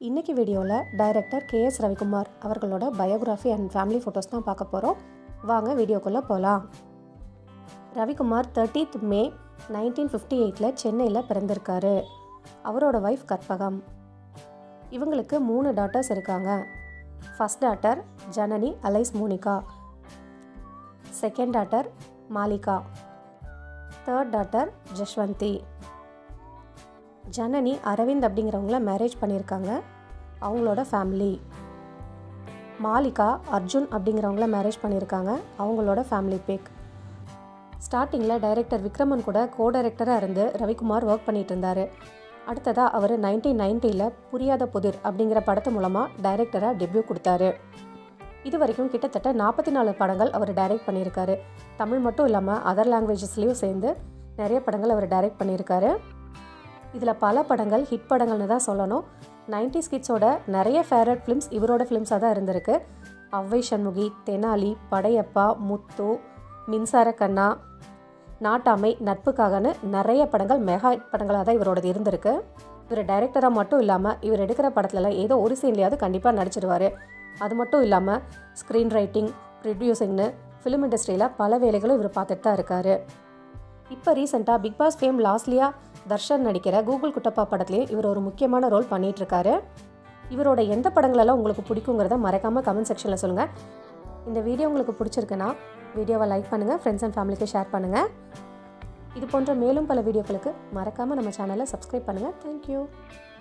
இன்றைக்கி வீடியோவில் director K S Ravikumar அவர்களோட பயோகிராஃபி அண்ட் ஃபேமிலி ஃபோட்டோஸ் தான் பார்க்க போகிறோம் வாங்க வீடியோக்குள்ளே போகலாம் Ravikumar thirtieth May nineteen fifty எயிட்டில் சென்னையில் பிறந்திருக்காரு அவரோட ஒய்ஃப் கற்பகம் இவங்களுக்கு மூணு டாட்டர்ஸ் இருக்காங்க first daughter Janani alias Monica second daughter Malika third daughter Jashwanthi Janani Aravind அப்படிங்கிறவங்கள மேரேஜ் பண்ணியிருக்காங்க அவங்களோட ஃபேமிலி மாலிகா அர்ஜுன் அப்படிங்கிறவங்கள மேரேஜ் பண்ணியிருக்காங்க அவங்களோட ஃபேமிலி பிக் ஸ்டார்டிங்கில் டைரக்டர் விக்ரமன் கூட கோ டைரக்டராக இருந்து ரவிக்குமார் ஒர்க் பண்ணிட்டு இருந்தார் அடுத்ததாக அவர் நைன்டீன் நைன்ட்டியில் புரியாத புதிர் அப்படிங்கிற படத்து மூலமாக டைரக்டராக டெபியூ கொடுத்தாரு இது வரைக்கும் கிட்டத்தட்ட நாற்பத்தி நாலு படங்கள் அவர் டைரக்ட் பண்ணியிருக்காரு தமிழ் மட்டும் இல்லாமல் அதர் லாங்குவேஜஸ்லேயும் சேர்ந்து நிறைய படங்கள் அவர் டைரக்ட் பண்ணியிருக்காரு இதில் பல படங்கள் ஹிட் படங்கள்னு தான் சொல்லணும் நைன்டி ஸ்கிட்ஸோட நிறைய ஃபேவரட் ஃபிலிம்ஸ் இவரோட ஃபிலிம்ஸாக தான் இருந்திருக்கு அவ்வை சண்முகி தெனாலி படையப்பா முத்து மின்சார கண்ணா நாட்டாமை நட்புக்காகன்னு நிறைய படங்கள் மெகா ஹிட் படங்களாக தான் இவரோடது இருந்திருக்கு இவர் டைரக்டராக மட்டும் இல்லாமல் இவர் எடுக்கிற படத்துலலாம் ஏதோ ஒரு சீன்லையாவது கண்டிப்பாக நடிச்சிருவார் அது மட்டும் இல்லாமல் ஸ்க்ரீன் ரைட்டிங் ப்ரொடியூசிங்னு ஃபிலிம் இண்டஸ்ட்ரியில் பல வேலைகளும் இவர் பார்த்துட்டு தான் இருக்கார் இப்போ ரீசெண்டாக Bigg Boss fame Losliya Tharshan நடிக்கிற கூகுள் குட்டப்பா படத்துலேயும் இவர் ஒரு முக்கியமான ரோல் பண்ணிகிட்ருக்காரு இவரோட எந்த படங்களெல்லாம் உங்களுக்கு பிடிக்குங்கிறத மறக்காமல் கமெண்ட் செக்ஷனில் சொல்லுங்கள் இந்த வீடியோ உங்களுக்கு பிடிச்சிருக்குன்னா வீடியோவை லைக் பண்ணுங்கள் ஃப்ரெண்ட்ஸ் அண்ட் ஃபேமிலிக்கு ஷேர் பண்ணுங்கள் இது போன்ற மேலும் பல வீடியோக்களுக்கு மறக்காமல் நம்ம சேனலை சப்ஸ்கிரைப் பண்ணுங்கள் தேங்க்யூ